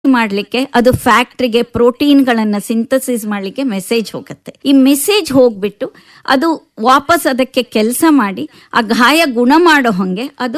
ಮಾಡ್ಲಿಕ್ಕೆ ಅದು ಫ್ಯಾಕ್ಟ್ರಿಗೆ ಪ್ರೋಟೀನ್ಗಳನ್ನ ಸಿಂಥಸಿಸ್ ಮಾಡ್ಲಿಕ್ಕೆ ಮೆಸೇಜ್ ಹೋಗುತ್ತೆ ಈ ಮೆಸೇಜ್ ಹೋಗ್ಬಿಟ್ಟು ಅದು ವಾಪಸ್ ಅದಕ್ಕೆ ಕೆಲಸ ಮಾಡಿ ಆ ಗಾಯ ಗುಣ ಮಾಡೋ ಹಂಗೆ ಅದು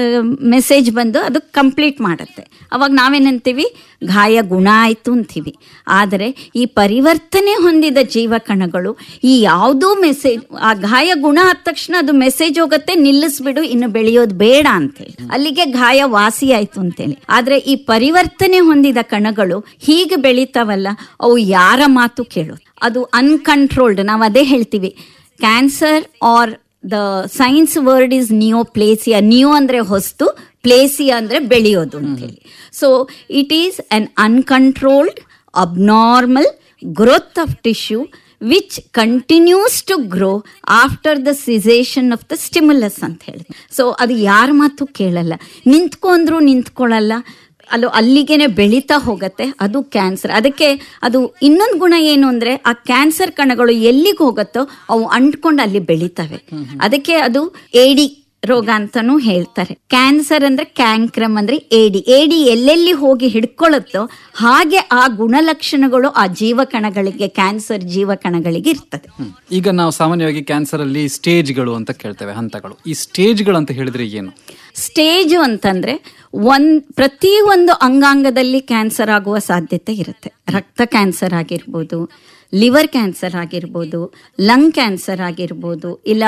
ಮೆಸೇಜ್ ಬಂದು ಅದು ಕಂಪ್ಲೀಟ್ ಮಾಡುತ್ತೆ ಅವಾಗ ನಾವೇನಂತೀವಿ ಗಾಯ ಗುಣ ಆಯ್ತು ಅಂತೀವಿ ಆದರೆ ಈ ಪರಿವರ್ತನೆ ಹೊಂದಿದ ಜೀವಕಣಗಳು ಈ ಯಾವುದೋ ಮೆಸೇಜ್ ಆ ಗಾಯ ಗುಣ ಆದ ತಕ್ಷಣ ಅದು ಮೆಸೇಜ್ ಹೋಗುತ್ತೆ ನಿಲ್ಲಿಸ್ಬಿಡು ಇನ್ನು ಬೆಳೆಯೋದು ಬೇಡ ಅಂತೇಳಿ ಅಲ್ಲಿಗೆ ಗಾಯ ವಾಸಿ ಆಯ್ತು ಅಂತೇಳಿ ಆದ್ರೆ ಈ ಪರಿವರ್ತನೆ ಹೊಂದಿದ ಕಣಗಳು ಹೀಗೆ ಬೆಳೀತಾವಲ್ಲ ಅವು ಯಾರ ಮಾತು ಕೇಳೋದು ಅದು ಅನ್ಕಂಟ್ರೋಲ್ಡ್ ನಾವು ಅದೇ ಹೇಳ್ತೀವಿ cancer are the science word is neoplasia neo ಅಂದ್ರೆ ಹೊಸ್ತು ಪ್ಲೇಸಿಯಾ ಅಂದ್ರೆ ಬೆಳೆಯೋದು ಅಂತ ಹೇಳಿ so it is un uncontrolled abnormal growth of tissue which continues to grow after the cessation of the stimulus ಅಂತ ಹೇಳಿ ಸೊ ಅದು ಯಾರ ಮಾತು ಕೇಳಲ್ಲ ನಿಂತ್ಕೊಂಡ್ರು ನಿಂತ್ಕೊಳ್ಳಲ್ಲ ಅಲ್ಲೋ ಅಲ್ಲಿಗೆನೆ ಬೆಳೀತಾ ಹೋಗುತ್ತೆ ಅದು ಕ್ಯಾನ್ಸರ್ ಅದಕ್ಕೆ ಅದು ಇನ್ನೊಂದು ಗುಣ ಏನು ಅಂದ್ರೆ ಆ ಕ್ಯಾನ್ಸರ್ ಕಣಗಳು ಎಲ್ಲಿಗೆ ಹೋಗುತ್ತೋ ಅವು ಅಂಟ್ಕೊಂಡು ಅಲ್ಲಿ ಬೆಳೀತವೆ ಅದಕ್ಕೆ ಅದು ಏಡಿ ರೋಗ ಅಂತಾನೂ ಹೇಳ್ತಾರೆ ಕ್ಯಾನ್ಸರ್ ಅಂದ್ರೆ ಕ್ಯಾಂಕ್ರಮ್ ಅಂದ್ರೆ ಏಡಿ ಏಡಿ ಎಲ್ಲೆಲ್ಲಿ ಹೋಗಿ ಹಿಡ್ಕೊಳ್ಳುತ್ತೋ ಹಾಗೆ ಆ ಗುಣಲಕ್ಷಣಗಳು ಆ ಜೀವಕಣಗಳಿಗೆ ಕ್ಯಾನ್ಸರ್ ಜೀವಕಣಗಳಿಗೆ ಇರ್ತದೆ ಈಗ ನಾವು ಸಾಮಾನ್ಯವಾಗಿ ಕ್ಯಾನ್ಸರ್ ಅಲ್ಲಿ ಸ್ಟೇಜ್ಗಳು ಅಂತ ಕೇಳ್ತೇವೆ ಹಂತಗಳು ಈ ಸ್ಟೇಜ್ಗಳು ಅಂತ ಹೇಳಿದ್ರೆ ಏನು ಸ್ಟೇಜು ಅಂತಂದ್ರೆ ಒಂದ್ ಪ್ರತಿ ಒಂದು ಅಂಗಾಂಗದಲ್ಲಿ ಕ್ಯಾನ್ಸರ್ ಆಗುವ ಸಾಧ್ಯತೆ ಇರುತ್ತೆ ರಕ್ತ ಕ್ಯಾನ್ಸರ್ ಆಗಿರ್ಬೋದು ಲಿವರ್ ಕ್ಯಾನ್ಸರ್ ಆಗಿರ್ಬೋದು ಲಂಗ್ ಕ್ಯಾನ್ಸರ್ ಆಗಿರ್ಬೋದು ಇಲ್ಲ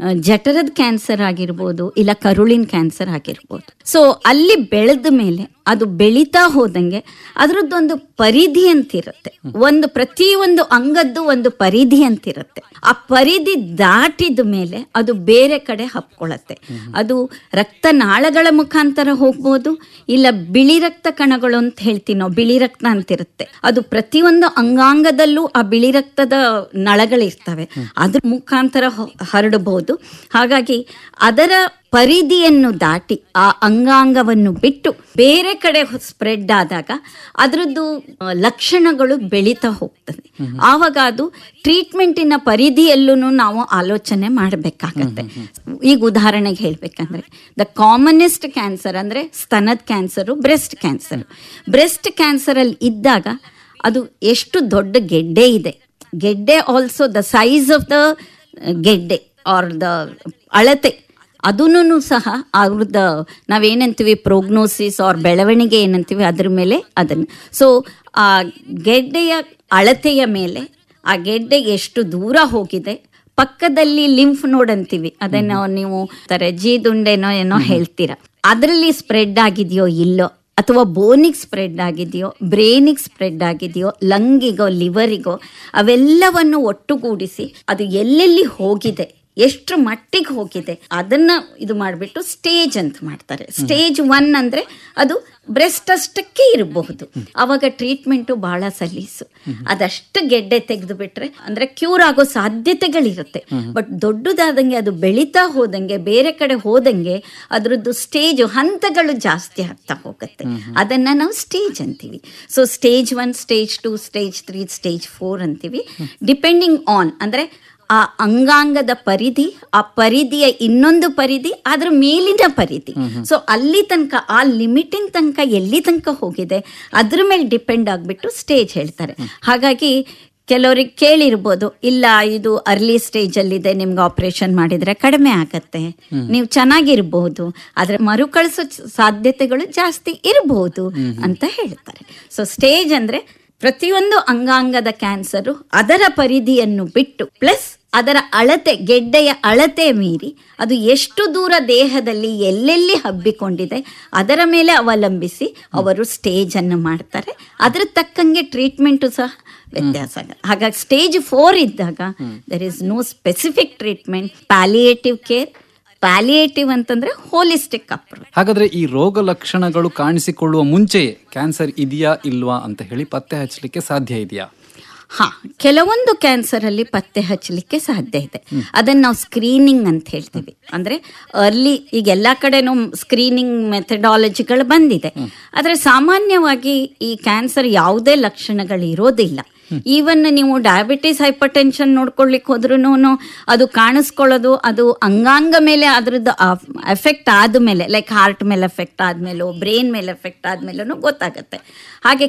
ಜಠರದ ಕ್ಯಾನ್ಸರ್ ಆಗಿರ್ಬೋದು ಇಲ್ಲ ಕರುಳಿನ ಕ್ಯಾನ್ಸರ್ ಆಗಿರ್ಬೋದು ಸೊ ಅಲ್ಲಿ ಬೆಳೆದ ಮೇಲೆ ಅದು ಬೆಳೀತಾ ಹೋದಂಗೆ ಅದರದ್ದೊಂದು ಪರಿಧಿ ಅಂತಿರುತ್ತೆ ಒಂದು ಪ್ರತಿ ಒಂದು ಅಂಗದ್ದು ಒಂದು ಪರಿಧಿ ಅಂತಿರುತ್ತೆ ಆ ಪರಿಧಿ ದಾಟಿದ ಮೇಲೆ ಅದು ಬೇರೆ ಕಡೆ ಹಪ್ಕೊಳ್ಳುತ್ತೆ ಅದು ರಕ್ತನಾಳಗಳ ಮುಖಾಂತರ ಹೋಗ್ಬೋದು ಇಲ್ಲ ಬಿಳಿ ರಕ್ತ ಕಣಗಳು ಅಂತ ಹೇಳ್ತೀವಿ ನಾವು ಬಿಳಿ ರಕ್ತ ಅಂತಿರುತ್ತೆ ಅದು ಪ್ರತಿಯೊಂದು ಅಂಗಾಂಗದಲ್ಲೂ ಆ ಬಿಳಿ ರಕ್ತದ ನಳಗಳಿರ್ತವೆ ಅದ್ರ ಮುಖಾಂತರ ಹರಡಬಹುದು ಹಾಗಾಗಿ ಅದರ ಪರಿಧಿಯನ್ನು ದಾಟಿ ಆ ಅಂಗಾಂಗವನ್ನು ಬಿಟ್ಟು ಬೇರೆ ಕಡೆ ಸ್ಪ್ರೆಡ್ ಆದಾಗ ಅದರದ್ದು ಲಕ್ಷಣಗಳು ಬೆಳೀತಾ ಹೋಗ್ತದೆ ಆವಾಗ ಅದು ಟ್ರೀಟ್ಮೆಂಟಿನ ಪರಿಧಿಯಲ್ಲೂ ನಾವು ಆಲೋಚನೆ ಮಾಡಬೇಕಾಗತ್ತೆ ಈಗ ಉದಾಹರಣೆಗೆ ಹೇಳ್ಬೇಕಂದ್ರೆ ದ ಕಾಮನೆಸ್ಟ್ ಕ್ಯಾನ್ಸರ್ ಅಂದ್ರೆ ಸ್ತನದ cancer breast cancer breast cancer ಅಲ್ಲಿ ಇದ್ದಾಗ ಅದು ಎಷ್ಟು ದೊಡ್ಡ ಗೆಡ್ಡೆ ಇದೆ ಗೆಡ್ಡೆ also the size of the ಗೆಡ್ಡೆ ಆರ್ ದ ಅಳತೆ ಅದೂ ಸಹ ಅವ್ರದ್ದು ನಾವೇನಂತೀವಿ ಪ್ರೋಗ್ನೋಸಿಸ್ ಅವ್ರ ಬೆಳವಣಿಗೆ ಏನಂತೀವಿ ಅದ್ರ ಮೇಲೆ ಅದನ್ನು ಸೊ ಆ ಗೆಡ್ಡೆಯ ಅಳತೆಯ ಮೇಲೆ ಆ ಗೆಡ್ಡೆ ಎಷ್ಟು ದೂರ ಹೋಗಿದೆ ಪಕ್ಕದಲ್ಲಿ ಲಿಂಫ್ ನೋಡ್ ಅಂತೀವಿ ಅದನ್ನ ನೀವು ತರ ಜೀದುಂಡೆನೋ ಏನೋ ಹೇಳ್ತೀರಾ ಅದರಲ್ಲಿ ಸ್ಪ್ರೆಡ್ ಆಗಿದೆಯೋ ಇಲ್ಲೋ ಅಥವಾ ಬೋನಿಗೆ ಸ್ಪ್ರೆಡ್ ಆಗಿದೆಯೋ ಬ್ರೇನಿಗೆ ಸ್ಪ್ರೆಡ್ ಆಗಿದೆಯೋ ಲಂಗಿಗೋ ಲಿವರಿಗೋ ಅವೆಲ್ಲವನ್ನು ಒಟ್ಟುಗೂಡಿಸಿ ಅದು ಎಲ್ಲೆಲ್ಲಿ ಹೋಗಿದೆ ಎಷ್ಟು ಮಟ್ಟಿಗೆ ಹೋಗಿದೆ ಅದನ್ನ ಇದು ಮಾಡಿಬಿಟ್ಟು ಸ್ಟೇಜ್ ಅಂತ ಮಾಡ್ತಾರೆ ಸ್ಟೇಜ್ ಒನ್ ಅಂದ್ರೆ ಅದು ಬ್ರೆಸ್ಟ್ ಅಷ್ಟಕ್ಕೆ ಇರಬಹುದು ಅವಾಗ ಟ್ರೀಟ್ಮೆಂಟು ಬಹಳ ಸಲೀಸು ಅದಷ್ಟು ಗೆಡ್ಡೆ ತೆಗೆದು ಬಿಟ್ರೆ ಅಂದ್ರೆ ಕ್ಯೂರ್ ಆಗೋ ಸಾಧ್ಯತೆಗಳಿರುತ್ತೆ ಬಟ್ ದೊಡ್ಡದಾದಂಗೆ ಅದು ಬೆಳೀತಾ ಹೋದಂಗೆ ಬೇರೆ ಕಡೆ ಹೋದಂಗೆ ಅದರದ್ದು ಸ್ಟೇಜ್ ಹಂತಗಳು ಜಾಸ್ತಿ ಆಗ್ತಾ ಹೋಗುತ್ತೆ ಅದನ್ನ ನಾವು ಸ್ಟೇಜ್ ಅಂತೀವಿ so stage one stage two stage three stage four ಅಂತೀವಿ ಡಿಪೆಂಡಿಂಗ್ ಆನ್ ಅಂದ್ರೆ ಆ ಅಂಗಾಂಗದ ಪರಿಧಿ ಆ ಪರಿಧಿಯ ಇನ್ನೊಂದು ಪರಿಧಿ ಅದ್ರ ಮೇಲಿನ ಪರಿಧಿ ಸೊ ಅಲ್ಲಿ ತನಕ ಆ ಲಿಮಿಟಿನ ತನಕ ಎಲ್ಲಿ ತನಕ ಹೋಗಿದೆ ಅದ್ರ ಮೇಲೆ ಡಿಪೆಂಡ್ ಆಗ್ಬಿಟ್ಟು ಸ್ಟೇಜ್ ಹೇಳ್ತಾರೆ ಹಾಗಾಗಿ ಕೆಲವ್ರಿಗೆ ಕೇಳಿರ್ಬೋದು ಇಲ್ಲ ಇದು ಅರ್ಲಿ ಸ್ಟೇಜ್ ಅಲ್ಲಿದೆ ನಿಮ್ಗೆ ಆಪರೇಷನ್ ಮಾಡಿದ್ರೆ ಕಡಿಮೆ ಆಗತ್ತೆ ನೀವು ಚೆನ್ನಾಗಿರ್ಬಹುದು ಆದ್ರೆ ಮರುಕಳಿಸೋ ಸಾಧ್ಯತೆಗಳು ಜಾಸ್ತಿ ಇರಬಹುದು ಅಂತ ಹೇಳ್ತಾರೆ ಸೊ ಸ್ಟೇಜ್ ಅಂದ್ರೆ ಪ್ರತಿಯೊಂದು ಅಂಗಾಂಗದ ಕ್ಯಾನ್ಸರು ಅದರ ಪರಿಧಿಯನ್ನು ಬಿಟ್ಟು ಪ್ಲಸ್ ಅದರ ಅಳತೆ ಗೆಡ್ಡೆಯ ಅಳತೆ ಮೀರಿ ಅದು ಎಷ್ಟು ದೂರ ದೇಹದಲ್ಲಿ ಎಲ್ಲೆಲ್ಲಿ ಹಬ್ಬಿಕೊಂಡಿದೆ ಅದರ ಮೇಲೆ ಅವಲಂಬಿಸಿ ಅವರು ಸ್ಟೇಜ್ ಅನ್ನು ಮಾಡ್ತಾರೆ ಅದ್ರ ತಕ್ಕಂಗೆ ಟ್ರೀಟ್ಮೆಂಟು ಸಹ ವ್ಯತ್ಯಾಸ ಆಗುತ್ತೆ ಹಾಗಾಗಿ ಸ್ಟೇಜ್ ಫೋರ್ ಇದ್ದಾಗ there is no specific treatment palliative care palliative ಅಂತಂದ್ರೆ ಹೋಲಿಸ್ಟಿಕ್ ಅಪ್ರೋಚ್ ಹಾಗಾದ್ರೆ ಈ ರೋಗ ಲಕ್ಷಣಗಳು ಕಾಣಿಸಿಕೊಳ್ಳುವ ಮುಂಚೆಯೇ ಕ್ಯಾನ್ಸರ್ ಇದೆಯಾ ಇಲ್ವಾ ಅಂತ ಹೇಳಿ ಪತ್ತೆ ಹಚ್ಚಲಿಕ್ಕೆ ಸಾಧ್ಯ ಇದೆಯಾ ಹಾ ಕೆಲವೊಂದು ಕ್ಯಾನ್ಸರ್ ಅಲ್ಲಿ ಪತ್ತೆ ಹಚ್ಚಲಿಕ್ಕೆ ಸಾಧ್ಯ ಇದೆ ಅದನ್ನ ನಾವು ಸ್ಕ್ರೀನಿಂಗ್ ಅಂತ ಹೇಳ್ತೀವಿ ಅಂದ್ರೆ ಅರ್ಲಿ ಈಗ ಎಲ್ಲಾ ಕಡೆನೂ ಸ್ಕ್ರೀನಿಂಗ್ ಮೆಥಡಾಲಜಿಗಳು ಬಂದಿದೆ ಆದ್ರೆ ಸಾಮಾನ್ಯವಾಗಿ ಈ ಕ್ಯಾನ್ಸರ್ ಯಾವುದೇ ಲಕ್ಷಣಗಳು ಇರೋದಿಲ್ಲ ಈವನ್ ನೀವು ಡಯಾಬಿಟಿಸ್ ಹೈಪರ್ ಟೆನ್ಷನ್ ನೋಡ್ಕೊಳ್ಲಿಕ್ಕೆ ಹೋದ್ರೂ ಅದು ಕಾಣಿಸ್ಕೊಳ್ಳೋದು ಅದು ಅಂಗಾಂಗ ಮೇಲೆ ಅದ್ರದ್ದು ಎಫೆಕ್ಟ್ ಆದ್ಮೇಲೆ ಲೈಕ್ ಹಾರ್ಟ್ ಮೇಲೆ ಎಫೆಕ್ಟ್ ಆದ್ಮೇಲೋ ಬ್ರೈನ್ ಮೇಲೆ ಎಫೆಕ್ಟ್ ಆದ್ಮೇಲೂ ಗೊತ್ತಾಗುತ್ತೆ ಹಾಗೆ